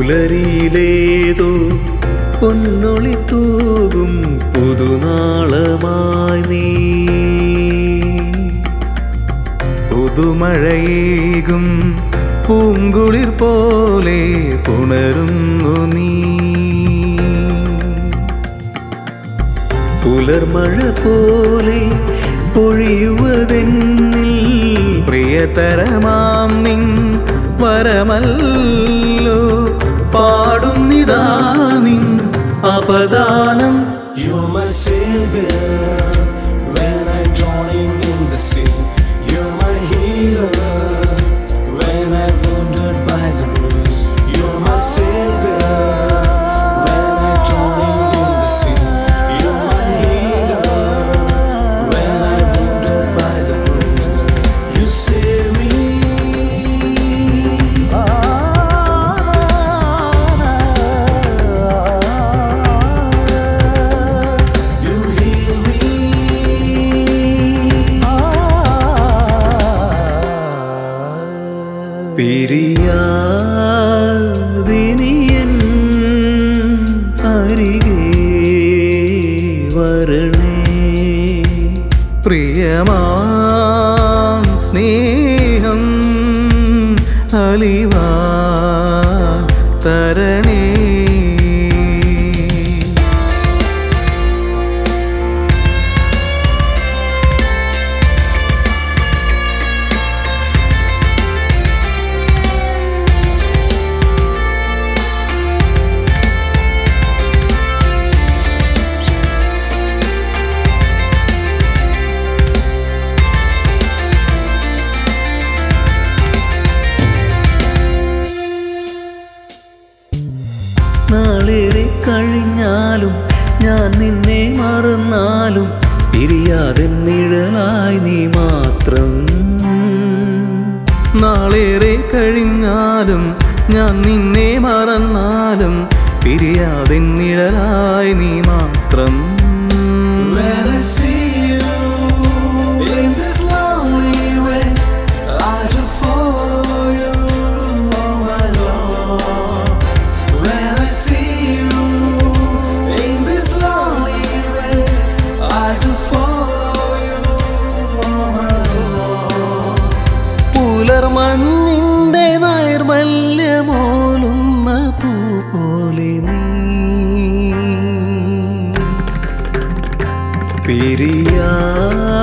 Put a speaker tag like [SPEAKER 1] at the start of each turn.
[SPEAKER 1] പുലരിയിലേതോ പൊന്നൊളി തൂകും പുതുനാളമായി നീ പുതുമഴയേകും പൂങ്കുളിർ പോലെ പുണരുന്നു നീ പുലർമഴ പോലെ പൊഴിയുവതെന്നിൽ പ്രിയതരമാം നിൻ വരമല്ലോ പാടുന്നിതാ നിൻ അപദാനം
[SPEAKER 2] You're my savior when I'm drowning in the sea. You're my healer when I'm wounded by the blues. You're my savior when I'm drowning in the sea. You're my healer when I'm wounded by the blues. You save me. You heal me.
[SPEAKER 1] പിരിയാതിനിയൻ അരികെ വരണേ പ്രിയമാം സ്നേഹം അലിവാ തരണേ നാളേറെ കഴിഞ്ഞാലും ഞാൻ നിന്നെ മറന്നാലും പിരിയാതെ നിഴലായി നീ മാത്രം നാളേറെ കഴിഞ്ഞാലും ഞാൻ നിന്നെ മറന്നാലും പിരിയാതെ നിഴലായി നീ മാത്രം
[SPEAKER 2] When I see you in this lonely way, I just follow you, oh my Lord. When I see you in this lonely way, I just follow you, oh my Lord.
[SPEAKER 1] പുലർമഞ്ഞിന്റെ നൈർമല്യമോലുന്ന പൂ പോലെ നീ പിരിയാ